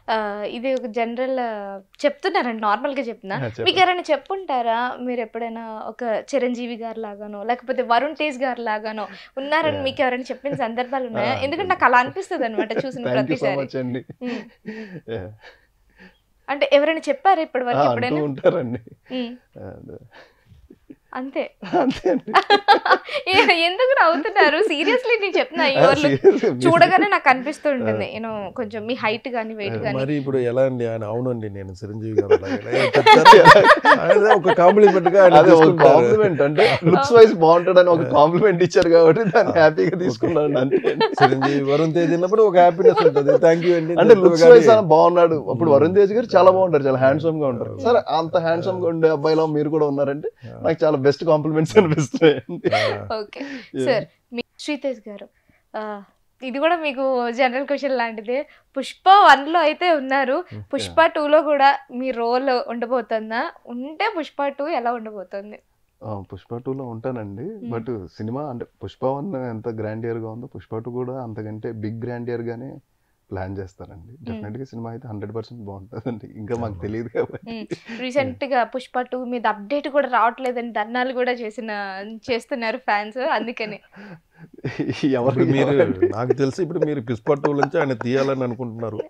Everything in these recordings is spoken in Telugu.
ఆ, ఇది ఒక జనరల్ చెప్తున్నారండి నార్మల్ గా చెప్తున్నా ఆ, చెప్పండి. మీకు ఎవరైనా చెప్పుంటారా మీరు ఎప్పుడైనా ఒక చిరంజీవి గారు లాగానో లేకపోతే వరుణ్ తేజ్ గారు లాగానో ఉన్నారని Yeah. మీకు ఎవరైనా చెప్పిన సందర్భాలు ఉన్నాయా Ah, ఎందుకంటే నాకు అలా అనిపిస్తుంది అనమాట చూసిన థ్యాంక్ యూ సో ప్రతిసారి మచ్ అండి ఉమ్. Yeah. అంటే ఎవరైనా చెప్పారా ఇప్పటి ఆ, వరకు అంటూ ఎప్పుడైనా ఉంటారండి ఉమ్, And, అంతే అంతే అండి ఏ- ఎందుకు నవ్వుతున్నారు సీరియస్లీ నేను చెప్తున్నా ఆ, ఎవరు serious గా చూడగానే నాకు అనిపిస్తుంటుంది నేను కొంచెం మీ హైట్ కానీ వెయిట్ కానీ మరి ఇప్పుడు ఎలా అండి ఆయన అవునండి నేను చిరంజీవి గారు అలాగే ఇలా చెప్తారు. ఆయన ఒక కాంప్లిమెంట్ గా ఆయన అదే ఒక తీసుకుంటారు. కాంప్లిమెంట్ అంటే లుక్స్ వైజ్ బాగుంటాడని ఒక కాంప్లిమెంట్ ఇచ్చారు కాబట్టి దాన్ని హ్యాపీగా తీసుకున్నాడు అంతే అండి. చిరంజీవి వరుణ్ తేజ్ ఉన్నప్పుడు ఒక హ్యాపీనెస్ ఉంటుంది థ్యాంక్ యూ అండి అంటే చెప్తారు లుక్స్ కానీ- వైజ్ బాగున్నాడు అప్పుడు వరుణ్ తేజ్ గారు చాలా బాగుంటారు చాలా హ్యాండ్సమ్ గా ఉంటారు సరే అంత హ్యాండ్సమ్ గా ఉండే అబ్బాయిలో మీరు కూడా ఉన్నారంటే నాకు చాలా బెస్ట్ కాంప్లిమెంట్స్ అనిపిస్తాయి ఓకే సార్ మీ శ్రీతేజ్ గారు ఆ, ఇది కూడా మీకు జనరల్ క్వశ్చన్ లాంటిదే పుష్ప వన్ లో అయితే ఉన్నారు పుష్ప టూ లో కూడా మీ రోల్ ఉండబోతుందా ఉంటే పుష్ప టూ ఎలా ఉండబోతుంది ఆ, పుష్ప టూ లో ఉంటానండి బట్ సినిమా అంటే పుష్ప వన్ ఎంత గ్రాండియర్ గా ఉందో పుష్ప టూ కూడా అంతకంటే బిగ్ గ్రాండియర్ గానే ప్లాన్ చేస్తారండి డెఫినెట్ గా సినిమా అయితే హండ్రెడ్ పర్సెంట్ బాగుంటుందండి ఇంకా మాకు తెలియదు కాబట్టి రీసెంట్ గా పుష్ప టూ మీద అప్డేట్ కూడా రావట్లేదని దన్నాలు కూడా చేసిన చేస్తున్నారు ఫ్యాన్స్ అందుకని ఎవరు ఇప్పుడు మీరు నాకు తెలిసి ఇప్పుడు మీరు పిస్పట్టు నుంచి ఆయన తీయాలని అనుకుంటున్నారు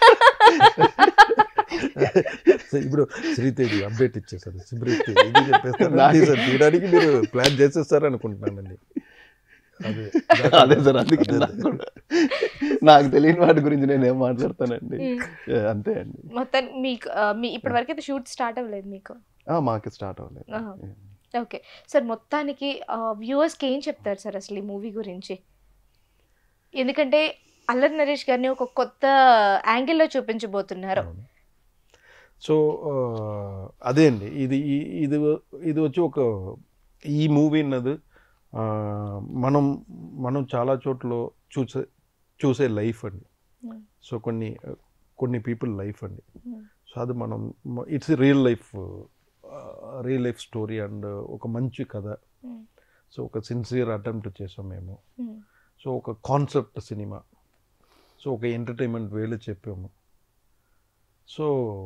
సో ఇప్పుడు శ్రీతేజి అప్డేట్ ఇచ్చేసారు శ్రీతేజి ఇది చెప్పేస్తారు నాకు- తీసారు తీయడానికి మీరు ప్లాన్ చేసేస్తారు అనుకుంటున్నానండి అదే అదే సార్ అందుకే అదే. నాకు కూడా నాకు తెలియని వాటి గురించి నేను ఏం మాట్లాడతానండి మ్మ్. ఏ, అంతే అండి మొత్తం మీకు ఆ, మీ ఇప్పటి వరకు అయితే షూట్ స్టార్ట్ అవ్వలేదు మీకు ఆ, మాకు స్టార్ట్ అవ్వలేదు ఆహా. ఓకే సార్ మొత్తానికి వ్యూవర్స్కి ఏం చెప్తారు సార్ అసలు ఈ మూవీ గురించి ఎందుకంటే అల్లరి నరేష్ గారిని ఒక కొత్త యాంగిల్లో చూపించబోతున్నారు సో ఆ, అదే అండి ఇది ఈ- ఇది ఇది వచ్చి ఒక ఈ మూవీ అన్నది ఆ, మనం మనం చాలా చోట్ల చూసే చూసే లైఫ్ అండి Hmm. సో కొన్ని కొన్ని పీపుల్ లైఫ్ అండి Hmm. సో అది మనం it's real life real life story and ఒక మంచి కథ Hmm. సో ఒక సిన్సియర్ అటెంప్ట్ చేసాం మేము Hmm. సో ఒక కాన్సెప్ట్ సినిమా సో ఒక ఎంటర్టైన్మెంట్ వేలో చెప్పాము సో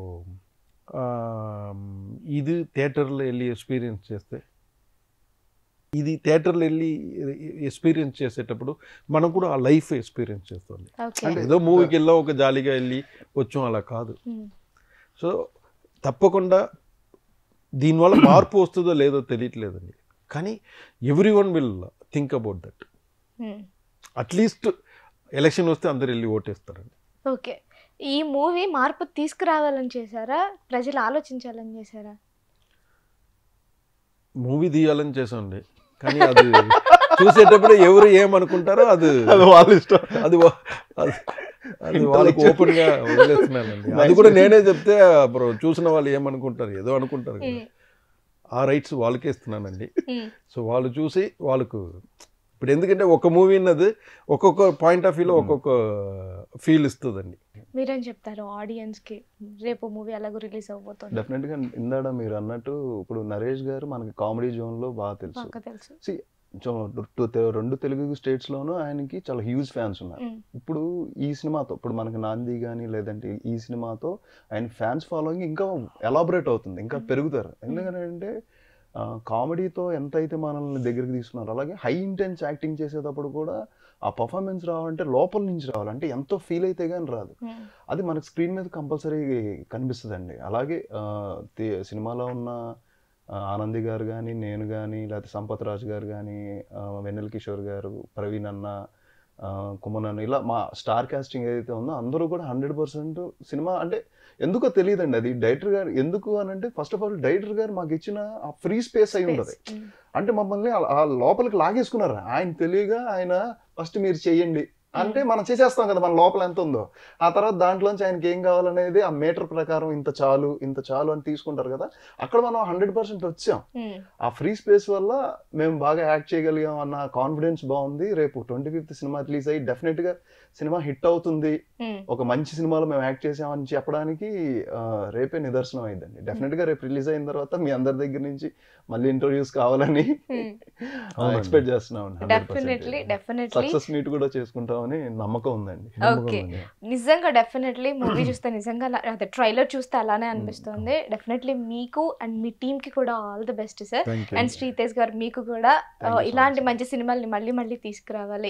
ఇది థియేటర్లో వెళ్ళి ఎక్స్పీరియన్స్ చేస్తే ఇది థియేటర్లో వెళ్ళి ఎక్స్పీరియన్స్ చేసేటప్పుడు మనం కూడా ఆ లైఫ్ ఎక్స్పీరియన్స్ చేస్తుంది ఓకే ఏదో మూవీకి వెళ్ళాం ఒక జాలీగా వెళ్ళి వచ్చాం అలా కాదు Hmm. సో తప్పకుండా దీనివల్ల మార్పు వస్తుందో లేదో తెలియట్లేదండి కానీ everyone will think about that Hmm. At least election వస్తే అందరు వెళ్ళి ఓటేస్తారండి ఓకే ఈ మూవీ మార్పు తీసుకురావాలని చేశారా ప్రజలు ఆలోచించాలని చేశారా మూవీ తీయాలని చేసాండి కానీ అది చూసేటప్పుడు ఎవరు ఏమనుకుంటారో అది అది వాళ్ళ ఇష్టం అది వా- అది- అది వాళ్ళకి Intellectual. ఓపెన్ గా వదిలేస్తున్నానండి అది కూడా నేనే చెప్తే అప్పుడు చూసిన వాళ్ళు ఏమనుకుంటారు ఏదో అనుకుంటారు కదా. Hmm. ఆ రైట్స్ వాళ్ళకే ఇస్తున్నానండి Hmm. సో వాళ్ళు చూసి వాళ్ళకు ఇప్పుడు ఎందుకంటే ఒక మూవీ అన్నది ఒక్కొక్క పాయింట్ ఆఫ్ వ్యూలో ఒక్కొక్క ఫీల్ ఇస్తుందండి మీరేం చెప్తారు ఆడియన్స్ కి రేపు మూవీ ఎలాగో రిలీజ్ అవబోతుంది డెఫినెట్ గా ఇందాడ మీరు అన్నట్టు ఇప్పుడు నరేష్ గారు మనకి కామెడీ జోన్ లో బాగా తెలుసు నాకు తెలుసు See, సో టు- తె- రెండు తెలుగు స్టేట్స్ లోనూ ఆయనకి చాలా హ్యూజ్ ఫ్యాన్స్ ఉన్నారు Hmm. ఇప్పుడు ఈ సినిమాతో ఇప్పుడు మనకి నాంది కానీ లేదంటే ఈ సినిమాతో ఆయన ఫ్యాన్స్ ఫాలోయింగ్ ఇంకా ఎలాబరేట్ అవుతుంది ఇంకా పెరుగుతారు ఎందుకంటే కామెడీతో ఎంత అయితే మనల్ని దగ్గరికి తీసుకున్నారు అలాగే హై ఇంటెన్స్ యాక్టింగ్ చేసేటప్పుడు కూడా ఆ పర్ఫార్మెన్స్ రావాలంటే లోపల నుంచి రావాలి అంటే ఎంతో ఫీల్ అయితే కానీ రాదు Hmm. అది మనకు స్క్రీన్ మీద కంపల్సరీ కనిపిస్తుందండి అలాగే ఆ, తి- సినిమాలో ఉన్న ఆ, ఆనంది గారు కానీ నేను కానీ లేకపోతే సంపత్ రాజ్ గారు కానీ వెన్నెల కిషోర్ గారు ప్రవీణ్ అన్న ఆ, కుమన్ అన్న ఇలా మా స్టార్ కాస్టింగ్ ఏదైతే ఉందో అందరూ కూడా హండ్రెడ్ పర్సెంట్ సినిమా అంటే ఎందుకో తెలియదండి అది డైరెక్టర్ గారు ఎందుకు అని అంటే ఫస్ట్ ఆఫ్ ఆల్ డైరెక్టర్ గారు మాకు ఇచ్చిన ఆ ఫ్రీ స్పేస్ అయి ఉంటుంది Hmm. అంటే మమ్మల్ని ఆ- ఆ లోపలికి లాగేసుకున్నారు ఆయన తెలియగా ఆయన ఫస్ట్ మీరు చెయ్యండి అంటే మనం చేసేస్తాం కదా మన లోపల ఎంత ఉందో ఆ తర్వాత దాంట్లోంచి ఆయనకి ఏం కావాలనేది ఆ మీటర్ ప్రకారం ఇంత చాలు ఇంత చాలు అని తీసుకుంటారు కదా అక్కడ మనం హండ్రెడ్ పర్సెంట్ వచ్చాం Hmm. ఆ ఫ్రీ స్పేస్ వల్ల మేము బాగా యాక్ట్ చేయగలిగాం అన్న కాన్ఫిడెన్స్ బాగుంది రేపు ట్వంటీ ఫిఫ్త్ సినిమా రిలీజ్ అయ్యి డెఫినెట్గా సినిమా హిట్ అవుతుంది ఉమ్, ఒక మంచి సినిమాలో మేము యాక్ట్ చేసామని చెప్పడానికి ఆ, రేపే నిదర్శనం అయిందండి డెఫినెట్ గా రేపు రిలీజ్ అయిన తర్వాత మీ అందరి దగ్గర నుంచి మళ్ళీ ఇంటర్వ్యూస్ కావాలని ఉమ్. అవునండి. ఎక్స్పెక్ట్ చేస్తున్నాం డెఫినెట్లీ డెఫినెట్లీ సక్సెస్ మీట్ కూడా చేసుకుంటామని నమ్మకం ఉందండి ఓకే నిజంగా డెఫినెట్లీ మూవీ చూస్తే నిజంగా అలా- అదే ట్రైలర్ చూస్తే అలానే అనిపిస్తుంది డెఫినెట్లీ మీకు అండ్ మీ టీమ్ కి కూడా all the best sir thank you and Sritej garu మీకు కూడా ఆ, Thank you so ఇలాంటి much. మంచి సినిమాల్ని మళ్ళీ మళ్ళీ తీసుకురావాలి